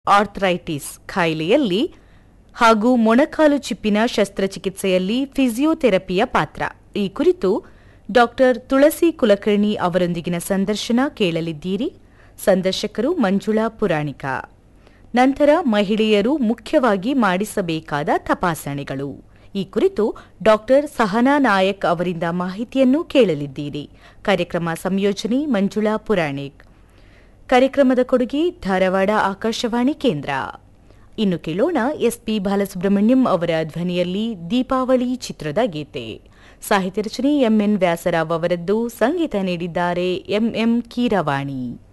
arthritis ಖಾಯಿಲೆಯಲ್ಲಿ ಹಾಗೂ ಮೊಣಕಾಲು ಚಿಪ್ಪಿನ ಶಸ್ತ್ರಚಿಕಿತ್ಸೆಯಲ್ಲಿ ಫಿಸಿಯೋಥೆರಪಿಯ ಪಾತ್ರ ಈ ಕುರಿತು ಡಾಕ್ಟರ್ ತುಳಸಿ ಕುಲಕರ್ಣಿ ಅವರೊಂದಿಗಿನ ಸಂದರ್ಶನ ಕೇಳಲಿದ್ದೀರಿ ಸಂದರ್ಶಕರು ಮಂಜುಳಾ ಪುರಾಣಿಕ ನಂತರ ಮಹಿಳೆಯರು ಮುಖ್ಯವಾಗಿ ಮಾಡಿಸಬೇಕಾದ ತಪಾಸಣೆಗಳು ಈ ಕುರಿತು ಡಾಕ್ಟರ್ ಸಹನಾ ನಾಯಕ್ ಅವರಿಂದ ಮಾಹಿತಿಯನ್ನು ಕೇಳಲಿದ್ದೀರಿ ಕಾರ್ಯಕ್ರಮ ಸಂಯೋಜನೆ ಮಂಜುಳಾ ಪುರಾಣಿಕ್ ಕಾರ್ಯಕ್ರಮದ ಕೊಡುಗೆ ಧಾರವಾಡ ಆಕಾಶವಾಣಿ ಕೇಂದ್ರ ಇನ್ನು ಕೇಳೋಣ ಎಸ್ಪಿ ಬಾಲಸುಬ್ರಹ್ಮಣ್ಯಂ ಅವರ ಧ್ವನಿಯಲ್ಲಿ ದೀಪಾವಳಿ ಚಿತ್ರದ ಗೀತೆ ಸಾಹಿತ್ಯ ರಚನೆ ಎಂಎನ್ ವ್ಯಾಸರಾವ್ ಅವರದ್ದು ಸಂಗೀತ ನೀಡಿದ್ದಾರೆ ಎಂಎಂ ಕೀರವಾಣಿ